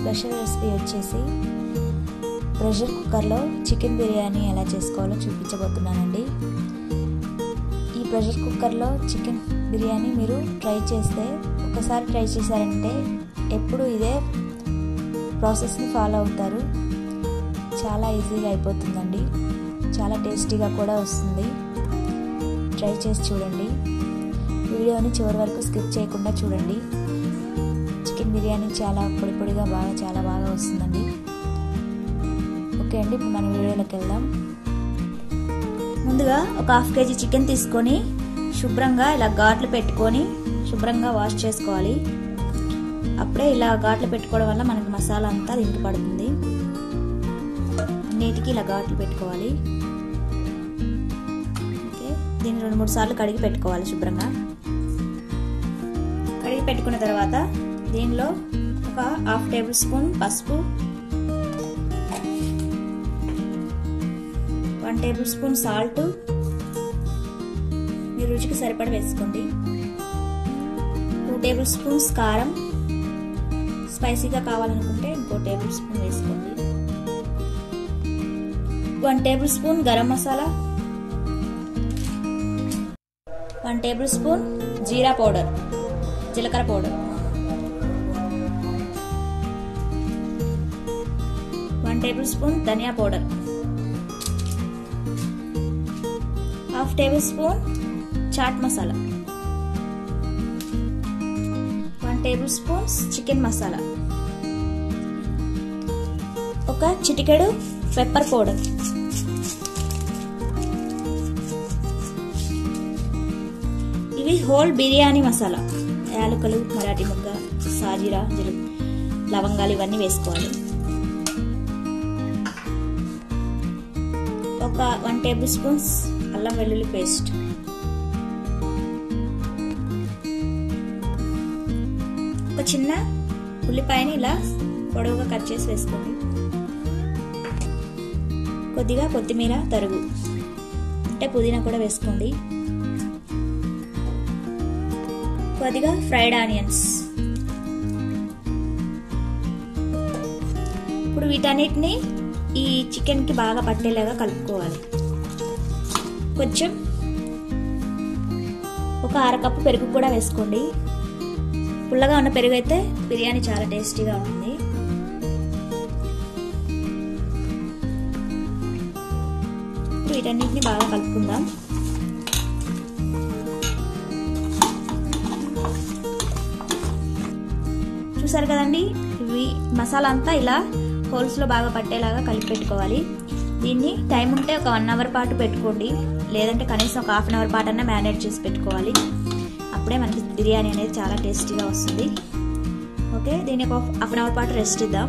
special recipe వచ్చేసి pressure కుక్కర్లో chicken biryani ఎలా చేసుకోవాలో చూపించబోతున్నానండి ఈ ప్రెషర్ కుక్కర్లో చికెన్ బిర్యానీ మీరు ట్రై చేస్తే ఒకసారి ట్రై చేశారంటే ఎప్పుడు ఇదే ప్రాసెస్ని ఫాలో అవుతారు చాలా ఈజీగా అయిపోతుందండి చాలా టేస్టీగా కూడా వస్తుంది ట్రై చేసి చూడండి వీడియోని చివరి వరకు స్కిప్ చేయకుండా చూడండి చికెన్ బిర్యానీ చాలా పొడి పొడిగా బాగా చాలా బాగా వస్తుందండి ఓకే అండి ఇప్పుడు మన వీడియోలోకి వెళ్దాం ముందుగా ఒక హాఫ్ కేజీ చికెన్ తీసుకొని శుభ్రంగా ఇలా ఘాట్లు పెట్టుకొని శుభ్రంగా వాష్ చేసుకోవాలి అప్పుడే ఇలా ఘాట్లు పెట్టుకోవడం వల్ల మనకి మసాలా అంతా దీంట్లో పడుతుంది అన్నిటికీ ఇలా ఘాట్లు పెట్టుకోవాలి ఓకే దీన్ని రెండు మూడు సార్లు కడిగి పెట్టుకోవాలి శుభ్రంగా కడిగి పెట్టుకున్న తర్వాత దీనిలో ఒక హాఫ్ టేబుల్ స్పూన్ పసుపు వన్ టేబుల్ స్పూన్ సాల్ట్ మీ రుచికి సరిపడ వేసుకోండి టూ టేబుల్ స్పూన్స్ కారం స్పైసీగా కావాలనుకుంటే ఇంకో టేబుల్ స్పూన్ వేసుకోండి one tablespoon garam masala one tablespoon jeera powder జీలకర్ర powder one tablespoon dhania powder half tablespoon chaat masala one tablespoons chicken masala ఒక చిటికెడు పెప్పర్ పౌడర్ ఇవి హోల్ బిర్యానీ మసాలా యాలకులు మరాఠీ ముగ్గ సాజీరా జీల లవంగాలు ఇవన్నీ వేసుకోవాలి ఒక వన్ టేబుల్ స్పూన్స్ అల్లం వెల్లుల్లి పేస్ట్ ఒక చిన్న ఉల్లిపాయని ఇలా పొడవుగా కట్ చేసి వేసుకోండి కొద్దిగా కొత్తిమీర తరుగు అంటే పుదీనా కూడా వేసుకోండి కొద్దిగా ఫ్రైడ్ ఆనియన్స్ ఇప్పుడు వీటన్నిటిని ఈ చికెన్కి బాగా పట్టేలాగా కలుపుకోవాలి కొంచెం ఒక అరకప్పు పెరుగు కూడా వేసుకోండి పుల్లగా ఉన్న పెరుగు అయితే బిర్యానీ చాలా టేస్టీగా ఉంటుంది వీటన్నిటిని బాగా కలుపుకుందాం చూసారు కదండి ఇవి మసాలా అంతా ఇలా హోల్స్లో బాగా పట్టేలాగా కలిపి పెట్టుకోవాలి దీన్ని టైం ఉంటే ఒక వన్ అవర్ పాటు పెట్టుకోండి లేదంటే కనీసం ఒక హాఫ్ అన్ అవర్ పాటు అన్న మ్యారినేట్ చేసి పెట్టుకోవాలి అప్పుడే మనకి బిర్యానీ అనేది చాలా టేస్టీగా వస్తుంది ఓకే దీన్ని ఒక హాఫ్ అన్ అవర్ పాటు రెస్ట్ ఇద్దాం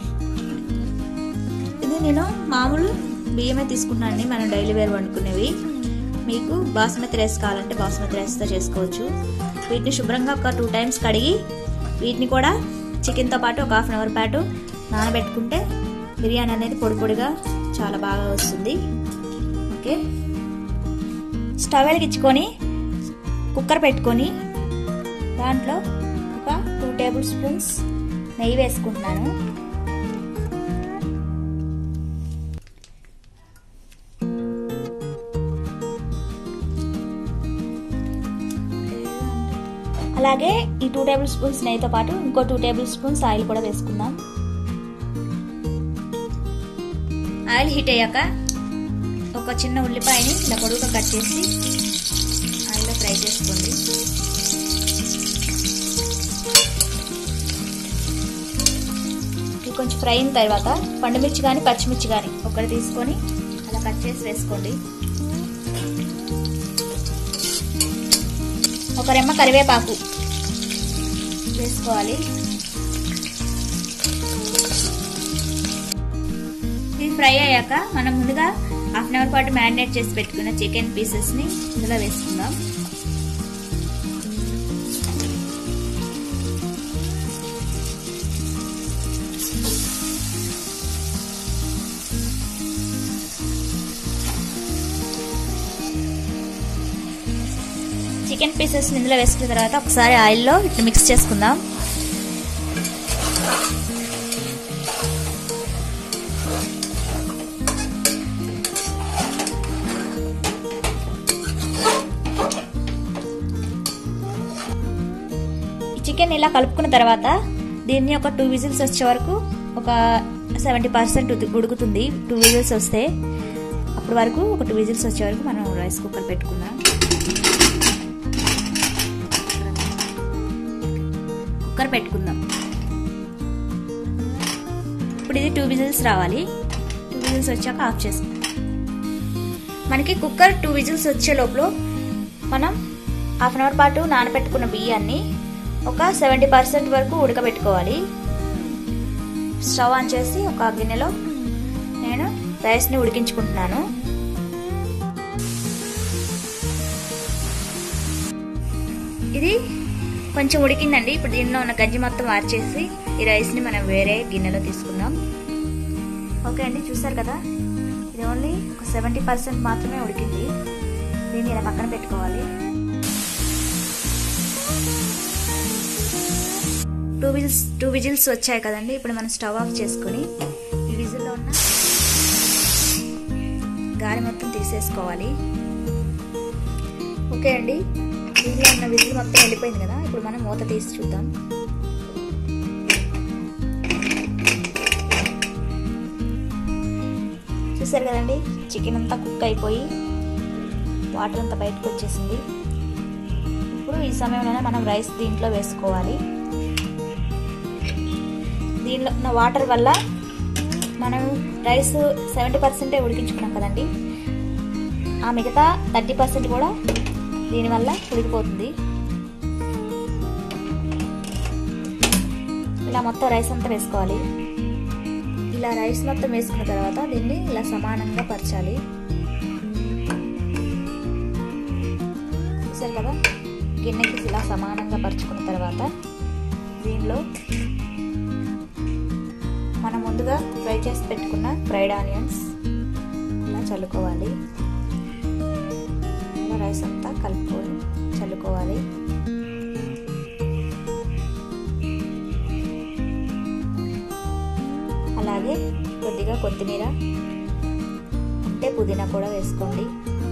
ఇది నేను మామూలు బియ్యమే తీసుకున్నానండి మనం డైలీ వేర్ వండుకునేవి మీకు బాస్మతి రైస్ కావాలంటే బాస్మతి రైస్తో చేసుకోవచ్చు వీటిని శుభ్రంగా ఒక టూ టైమ్స్ కడిగి వీటిని కూడా చికెన్తో పాటు ఒక హాఫ్ అన్ అవర్ పాటు నానబెట్టుకుంటే బిర్యానీ అనేది పొడి పొడిగా చాలా బాగా వస్తుంది ఓకే స్టవ్ వెలిగించుకొని కుక్కర్ పెట్టుకొని దాంట్లో ఒక టూ టేబుల్ స్పూన్స్ నెయ్యి వేసుకుంటున్నాను అలాగే ఈ టూ టేబుల్ స్పూన్స్ నెయ్యితో పాటు ఇంకో టూ టేబుల్ స్పూన్స్ ఆయిల్ కూడా వేసుకుందాం ఆయిల్ హీట్ అయ్యాక ఒక చిన్న ఉల్లిపాయని ఇలా పొడుగుగా కట్ చేసి ఆయిల్లో ఫ్రై చేసుకోండి ఇది కొంచెం ఫ్రై అయిన తర్వాత పండుమిర్చి కానీ పచ్చిమిర్చి కానీ ఒకటి తీసుకొని అలా కట్ చేసి వేసుకోండి ఒక రెమ్మ కరివేపాకు వేసుకోవాలి ఇది ఫ్రై అయ్యాక మనం ముందుగా హాఫ్ అన్ అవర్ పాటు మ్యారినేట్ చేసి పెట్టుకున్న చికెన్ పీసెస్ని ఇందులో వేసుకుందాం చికెన్ పీసెస్ ఇందులో వేసుకున్న తర్వాత ఒకసారి ఆయిల్లో ఇట్లా మిక్స్ చేసుకుందాం చికెన్ ఇలా కలుపుకున్న తర్వాత దీన్ని ఒక టూ విజిల్స్ వచ్చే వరకు ఒక సెవెంటీ పర్సెంట్ ఉడుకుతుంది టూ విజిల్స్ వస్తే అప్పటి వరకు ఒక టూ విజిల్స్ వచ్చే వరకు మనం రైస్ కుక్కర్ పెట్టుకుందాం కుక్కర్ పెట్టుకుందాం ఇప్పుడు ఇది టూ విజిల్స్ రావాలి టూ విజిల్స్ వచ్చాక ఆఫ్ చేసుకుందాం మనకి కుక్కర్ టూ విజిల్స్ వచ్చే లోపల మనం హాఫ్ అన్ అవర్ పాటు నానబెట్టుకున్న బియ్యాన్ని ఒక సెవెంటీ పర్సెంట్ వరకు ఉడకబెట్టుకోవాలి స్టవ్ ఆన్ చేసి ఒక గిన్నెలో నేను రైస్ని ఉడికించుకుంటున్నాను ఇది కొంచెం ఉడికిందండి ఇప్పుడు దీనిలో ఉన్న గంజి మొత్తం వార్చేసి ఈ రైస్ని మనం వేరే గిన్నెలో తీసుకుందాం ఓకే అండి చూసారు కదా ఇది ఓన్లీ ఒక సెవెంటీ పర్సెంట్ మాత్రమే ఉడికింది దీన్ని ఇలా పక్కన పెట్టుకోవాలి టూ విజిల్స్ టూ విజిల్స్ వచ్చాయి కదండి ఇప్పుడు మనం స్టవ్ ఆఫ్ చేసుకొని ఈ విజిల్లో ఉన్న గాలి మొత్తం తీసేసుకోవాలి ఓకే అండి దీనిలో ఉన్న విజిల్ మొత్తం వెళ్ళిపోయింది కదా ఇప్పుడు మనం మూత తీసి చూద్దాం చూసారు కదండి చికెన్ అంతా కుక్ అయిపోయి వాటర్ అంతా బయటకు వచ్చేసింది ఇప్పుడు ఈ సమయంలోనే మనం రైస్ దీంట్లో వేసుకోవాలి దీనిలో ఉన్న వాటర్ వల్ల మనం రైస్ సెవెంటీ పర్సెంటే ఉడికించుకున్నాం కదండి ఆ మిగతా థర్టీ పర్సెంట్ కూడా దీనివల్ల ఉడికిపోతుంది ఇలా మొత్తం రైస్ అంతా వేసుకోవాలి ఇలా రైస్ మొత్తం వేసుకున్న తర్వాత దీన్ని ఇలా సమానంగా పరచాలి చూసారు కదా గిన్నెకి ఇలా సమానంగా పరుచుకున్న తర్వాత దీనిలో మనం ముందుగా ఫ్రై చేసి పెట్టుకున్న ఫ్రైడ్ ఆనియన్స్ ఇలా చల్లుకోవాలి ఇలా రైస్ అంతా కలుపుకొని చల్లుకోవాలి అలాగే కొద్దిగా కొత్తిమీర అంటే పుదీనా కూడా వేసుకోండి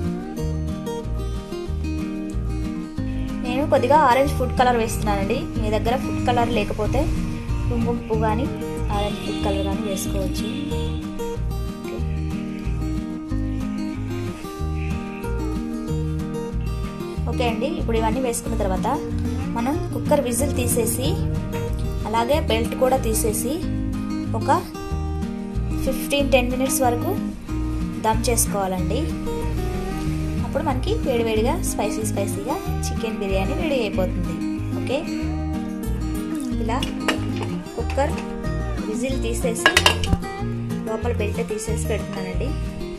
నేను కొద్దిగా ఆరెంజ్ ఫుడ్ కలర్ వేస్తున్నానండి మీ దగ్గర ఫుడ్ కలర్ లేకపోతే కుంకుమ పువ్వు కానీ ఆరెంజ్ ఫుడ్ కలర్ కానీ వేసుకోవచ్చు ఓకే అండి ఇప్పుడు ఇవన్నీ వేసుకున్న తర్వాత మనం కుక్కర్ విజిల్ తీసేసి అలాగే బెల్ట్ కూడా తీసేసి ఒక ఫిఫ్టీన్ టెన్ మినిట్స్ వరకు దమ్ చేసుకోవాలండి అప్పుడు మనకి వేడివేడిగా స్పైసీ స్పైసీగా చికెన్ బిర్యానీ రెడీ అయిపోతుంది ఓకే ఇలా కుక్కర్ విజిల్ తీసేసి లోపల బెల్ట్ తీసేసి పెడుతున్నానండి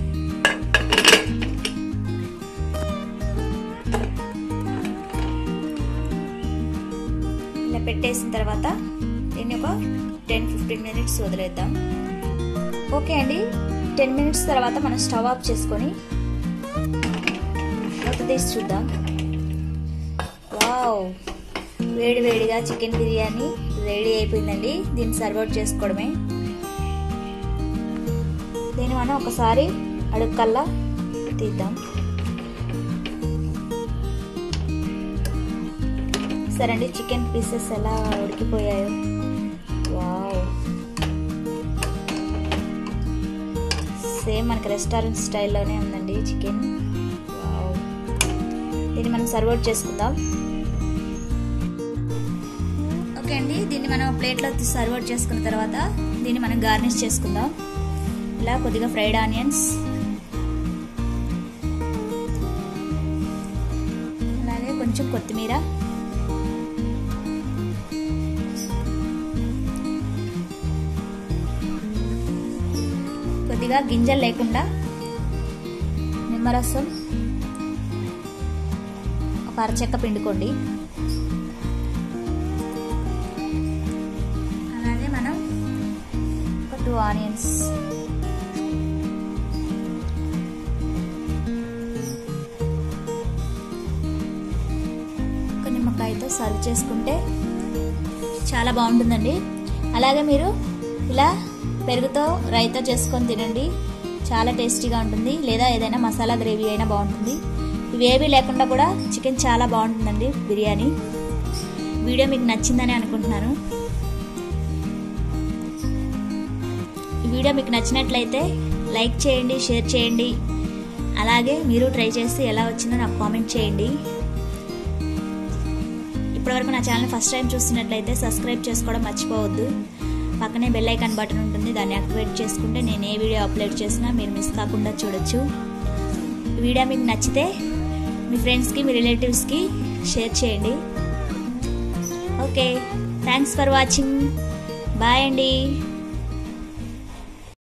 ఇలా పెట్టేసిన తర్వాత దీన్ని ఒక టెన్ ఫిఫ్టీన్ మినిట్స్ వదిలేద్దాం ఓకే అండి టెన్ మినిట్స్ తర్వాత మనం స్టవ్ ఆఫ్ చేసుకొని మూత తీసి చూద్దాం వావ్ వేడి వేడిగా చికెన్ బిర్యానీ రెడీ అయిపోయిందండి దీన్ని సర్వ్ అవుట్ చేసుకోవడమే దీన్ని మనం ఒకసారి అడుక్కల్లా తీద్దాం సరే అండి చికెన్ పీసెస్ ఎలా ఉడికిపోయాయో వావ్ సేమ్ మనకి రెస్టారెంట్ స్టైల్లోనే ఉందండి చికెన్ వావ్ దీన్ని మనం సర్వ్ అవుట్ చేసుకుందాం ఓకే అండి దీన్ని మనం ప్లేట్లో సర్వ్ అవుట్ చేసుకున్న తర్వాత దీన్ని మనం గార్నిష్ చేసుకుందాం ఇలా కొద్దిగా ఫ్రైడ్ ఆనియన్స్ అలాగే కొంచెం కొత్తిమీర కొద్దిగా గింజలు లేకుండా నిమ్మరసం ఒక అరచెక్క పిండుకోండి అలాగే మనం ఒక టూ ఆనియన్స్ ఒక నిమ్మకాయతో సర్వ్ చేసుకుంటే చాలా బాగుంటుందండి అలాగే మీరు ఇలా పెరుగుతో రైతా చేసుకొని తినండి చాలా టేస్టీగా ఉంటుంది లేదా ఏదైనా మసాలా గ్రేవీ అయినా బాగుంటుంది ఇవేవి లేకుండా కూడా చికెన్ చాలా బాగుంటుందండి బిర్యానీ వీడియో మీకు నచ్చిందని అనుకుంటున్నాను ఈ వీడియో మీకు నచ్చినట్లయితే లైక్ చేయండి షేర్ చేయండి అలాగే మీరు ట్రై చేసి ఎలా వచ్చిందో నాకు కామెంట్ చేయండి ఇప్పటివరకు నా ఛానల్ ఫస్ట్ టైం చూస్తున్నట్లయితే సబ్స్క్రైబ్ చేసుకోవడం మర్చిపోవద్దు పక్కనే బెల్ ఐకాన్ బటన్ ఉంటుంది దాన్ని యాక్టివేట్ చేసుకుంటే నేను ఏ వీడియో అప్లోడ్ చేసినా మీరు మిస్ కాకుండా చూడొచ్చు ఈ వీడియో మీకు నచ్చితే మీ ఫ్రెండ్స్కి మీ రిలేటివ్స్కి షేర్ చేయండి okay thanks for watching bye అండి